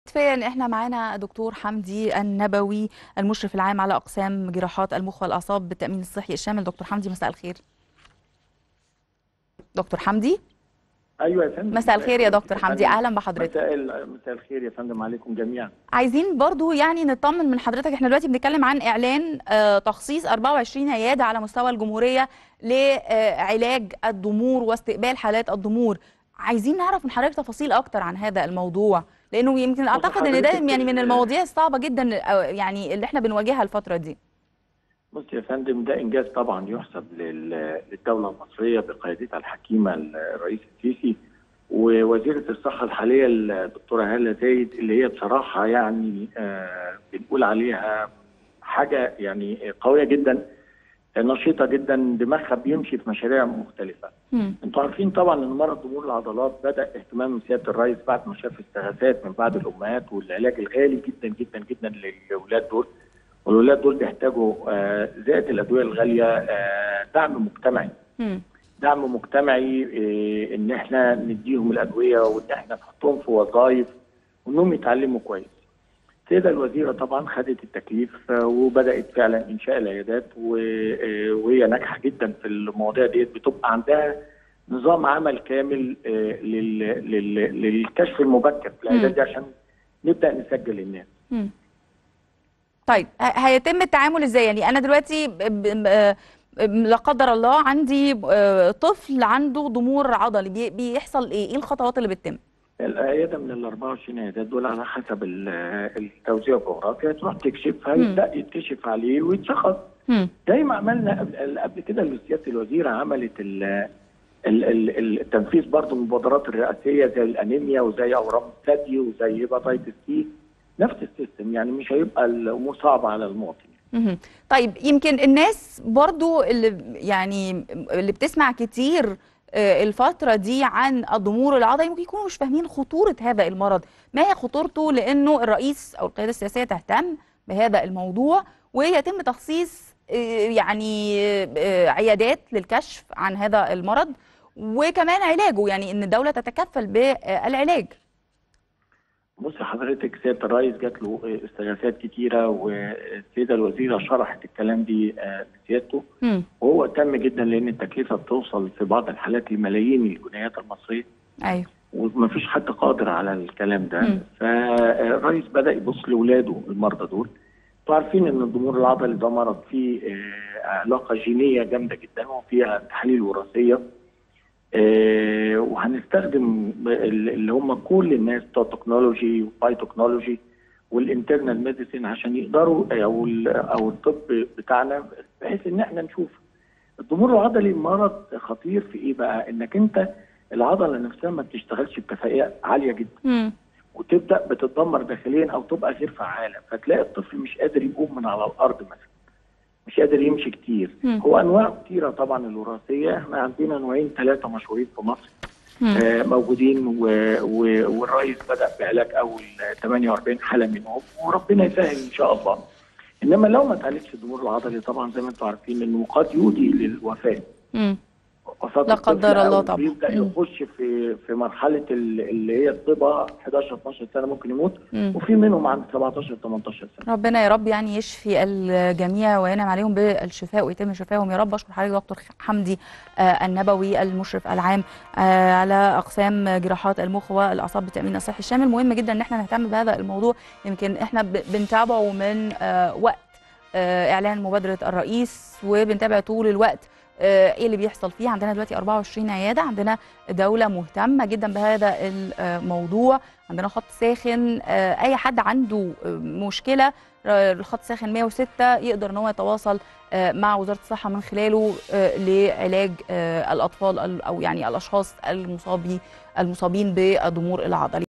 كفايه ان احنا معانا دكتور حمدي النبوي المشرف العام على اقسام جراحات المخ والاعصاب بالتامين الصحي الشامل دكتور حمدي مساء الخير دكتور حمدي ايوه يا فندم مساء الخير يا دكتور حمدي اهلا بحضرتك مساء ال- مساء الخير يا فندم عليكم جميعا عايزين برضو يعني نطمن من حضرتك احنا دلوقتي بنتكلم عن اعلان آه، تخصيص 24 عياده على مستوى الجمهوريه لعلاج الضمور واستقبال حالات الضمور عايزين نعرف من حضرتك تفاصيل اكتر عن هذا الموضوع لانه يمكن اعتقد ان ده حضرتك يعني من ال- المواضيع الصعبه جدا آه، يعني اللي احنا بنواجهها الفتره دي بص يا فندم ده انجاز طبعا يحسب لل- للدوله المصريه بقيادتها الحكيمه الرئيس السيسي ووزيره الصحه الحاليه الدكتوره هاله زايد اللي هي بصراحه يعني آه، بنقول عليها حاجه يعني قويه جدا نشيطه جدا دماغها بيمشي في مشاريع مختلفه مم. انتوا عارفين طبعا ان مرض ضمور العضلات بدا اهتمام سياده الرئيس بعد ما شاف استغاثات من بعض الامهات والعلاج الغالي جدا جدا جدا للاولاد دول والولاد دول بيحتاجوا آه، زائد الادويه الغاليه آه، دعم مجتمعي مم. دعم مجتمعي آه، ان احنا نديهم الادويه وان احنا نحطهم في وظائف وانهم يتعلموا كويس. السيده الوزيره طبعا خدت التكليف آه، وبدات فعلا انشاء العيادات و- آه، وهي ناجحه جدا في المواضيع ديت بتبقى عندها نظام عمل كامل آه، لل- لل- للكشف المبكر في العيادات دي عشان نبدا نسجل الناس. مم. طيب ه- هيتم التعامل ازاي يعني انا دلوقتي ب- ب- آه، لا قدر الله عندي آه، طفل عنده ضمور عضلي بي- بيحصل ايه ايه الخطوات اللي بتتم العياده من ال 24 عيادات دول على حسب ال- التوزيع الجغرافي تروح تكشفها مم. يبدا يتكشف عليه ويتشخص مم. زي ما عملنا قبل, قبل كده اللي سياده الوزيره عملت ال ال- ال- التنفيذ برضه المبادرات الرئاسيه زي الانيميا وزي اورام الثدي وزي هيباتيتس سي نفس السيستم يعني مش هيبقى الامور صعبه على المواطن مهم. طيب يمكن الناس برضو اللي يعني اللي بتسمع كتير آه، الفترة دي عن الضمور العضلي ممكن يكونوا مش فاهمين خطورة هذا المرض ما هي خطورته لأنه الرئيس أو القيادة السياسية تهتم بهذا الموضوع ويتم تخصيص آه، يعني آه، عيادات للكشف عن هذا المرض وكمان علاجه يعني ان الدولة تتكفل بالعلاج بص حضرتك سياده الرئيس جات له استغاثات كتيره والسيده الوزيره شرحت الكلام دي آه، لسيادته مم. وهو تم جدا لان التكلفه بتوصل في بعض الحالات لملايين الجنيهات المصريه ايوه ومفيش حد قادر على الكلام ده مم. فالرئيس بدا يبص لاولاده المرضى دول انتوا عارفين ان الضمور العضلي ده مرض فيه آه، علاقه جينيه جامده جدا وفيها تحاليل وراثيه آه، وهنستخدم ال- اللي هم كل الناس بتوع التكنولوجي وباي تكنولوجي والانترنال ميديسين عشان يقدروا او ال- او الطب بتاعنا بحيث ان احنا نشوف الضمور العضلي مرض خطير في ايه بقى؟ انك انت العضله نفسها ما بتشتغلش بكفاءه عاليه جدا مم. وتبدا بتتدمر داخليا او تبقى غير فعاله فتلاقي الطفل مش قادر يقوم من على الارض مثلا مش قادر يمشي كتير مم. هو انواع كتيره طبعا الوراثيه احنا عندنا نوعين ثلاثه مشهورين في مصر مم. آه موجودين و... و... والرئيس بدا بعلاج اول 48 حاله منهم وربنا يسهل ان شاء الله انما لو ما اتعالجش الضمور العضلي طبعا زي ما انتم عارفين انه قد يودي للوفاه مم. وفاة لا الطفل قدر الله أو طبعا. بيبدا مم. يخش في في مرحله ال- اللي هي الطبا 11 12 سنه ممكن يموت مم. وفي منهم عند 17 18 سنه ربنا يا رب يعني يشفي الجميع وينعم عليهم بالشفاء ويتم شفاهم يا رب اشكر حضرتك دكتور حمدي آه، النبوي المشرف العام آه، على اقسام جراحات المخ والاعصاب بالتامين الصحي الشامل مهم جدا ان احنا نهتم بهذا الموضوع يمكن احنا ب- بنتابعه من آه، وقت آه، اعلان مبادره الرئيس وبنتابع طول الوقت آه، ايه اللي بيحصل فيه عندنا دلوقتي 24 عياده عندنا دوله مهتمه جدا بهذا الموضوع عندنا خط ساخن آه، اي حد عنده آه، مشكله آه، الخط ساخن 106 يقدر ان هو يتواصل آه، مع وزاره الصحه من خلاله آه، لعلاج آه، الاطفال ال- او يعني الاشخاص المصابي المصابين بالضمور العضلي